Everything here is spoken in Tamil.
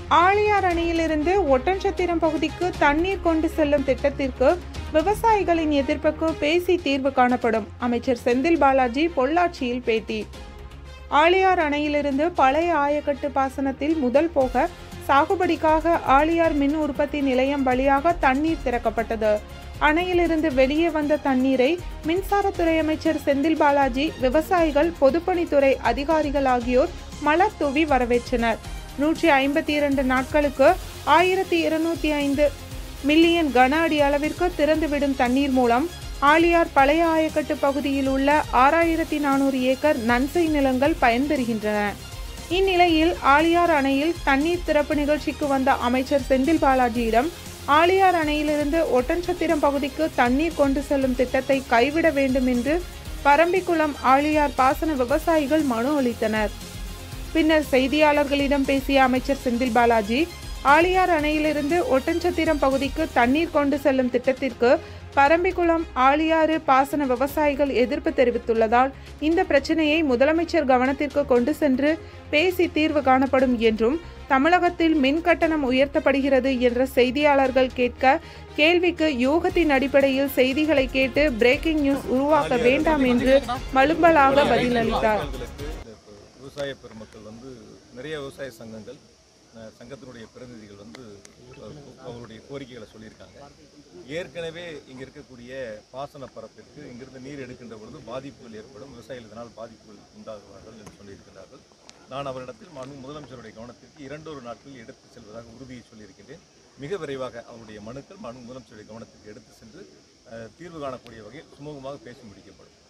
ஆழியார் அணையிலிருந்து ஒட்டன்சத்திரம் பகுதிக்கு தண்ணீர் கொண்டு செல்லும் திட்டத்திற்கு விவசாயிகளின் எதிர்ப்புக்கு பேசி தீர்வு காணப்படும் அமைச்சர் செந்தில் பாலாஜி பொள்ளாச்சியில் பேட்டி ஆழியார் அணையிலிருந்து பழைய ஆயக்கட்டு பாசனத்தில் முதல் போக சாகுபடிக்காக ஆழியார் மின் உற்பத்தி நிலையம் வழியாக தண்ணீர் திறக்கப்பட்டது அணையிலிருந்து வெளியே வந்த தண்ணீரை மின்சாரத்துறை அமைச்சர் செந்தில் பாலாஜி விவசாயிகள் பொதுப்பணித்துறை அதிகாரிகள் ஆகியோர் மலர் தூவி வரவேற்றனர் நூற்றி ஐம்பத்தி இரண்டு நாட்களுக்கு ஆயிரத்தி இருநூத்தி ஐந்து மில்லியன் கன அடி அளவிற்கு திறந்துவிடும் தண்ணீர் மூலம் ஆழியார் பழைய ஆயக்கட்டு பகுதியில் உள்ள ஆறாயிரத்தி நானூறு ஏக்கர் நன்சை நிலங்கள் பயன்பெறுகின்றன இந்நிலையில் ஆழியார் அணையில் தண்ணீர் திறப்பு நிகழ்ச்சிக்கு வந்த அமைச்சர் செந்தில் பாலாஜியிடம் ஆழியார் அணையிலிருந்து ஒட்டன்சத்திரம் பகுதிக்கு தண்ணீர் கொண்டு செல்லும் திட்டத்தை கைவிட வேண்டும் என்று பரம்பிக்குளம் ஆழியார் பாசன விவசாயிகள் மனு அளித்தனர் பின்னர் செய்தியாளர்களிடம் பேசிய அமைச்சர் செந்தில் பாலாஜி ஆழியார் அணையிலிருந்து ஒட்டன்சத்திரம் பகுதிக்கு தண்ணீர் கொண்டு செல்லும் திட்டத்திற்கு பரம்பிக்குளம் ஆழியாறு பாசன விவசாயிகள் எதிர்ப்பு தெரிவித்துள்ளதால் இந்த பிரச்சனையை முதலமைச்சர் கவனத்திற்கு கொண்டு சென்று பேசி தீர்வு காணப்படும் என்றும் தமிழகத்தில் மின் கட்டணம் உயர்த்தப்படுகிறது என்ற செய்தியாளர்கள் கேட்க கேள்விக்கு யூகத்தின் அடிப்படையில் செய்திகளை கேட்டு பிரேக்கிங் நியூஸ் உருவாக்க வேண்டாம் என்று மலும்பலாக பதிலளித்தார் மக்களுக்கு இந்த இப்போ விவசாய பெருமக்கள் வந்து நிறைய விவசாய சங்கங்கள் அஹ், சங்கத்தினுடைய பிரதிநிதிகள் வந்து அஹ், அவங்களுடைய கோரிக்கைகளை சொல்லியிருக்காங்க ஏற்கனவே இங்கே இருக்கக்கூடிய பாசன பரப்பிற்கு இங்கிருந்து நீர் எடுக்கின்ற பொழுது பாதிப்புகள் ஏற்படும் விவசாயிகள் இதனால் பாதிப்புகள் உண்டாகுவார்கள் என்று சொல்லியிருக்கிறார்கள் நான் அவரிடத்தில் மாண்பு முதலமைச்சருடைய கவனத்திற்கு இரண்டொரு நாட்களில் எடுத்து செல்வதாக உறுதியை சொல்லியிருக்கின்றேன் மிக விரைவாக அவருடைய மனுக்கள் மாண்பு முதலமைச்சருடைய கவனத்திற்கு எடுத்து சென்று அஹ், தீர்வு காணக்கூடிய வகையில் சுமூகமாக பேசி முடிக்கப்படும்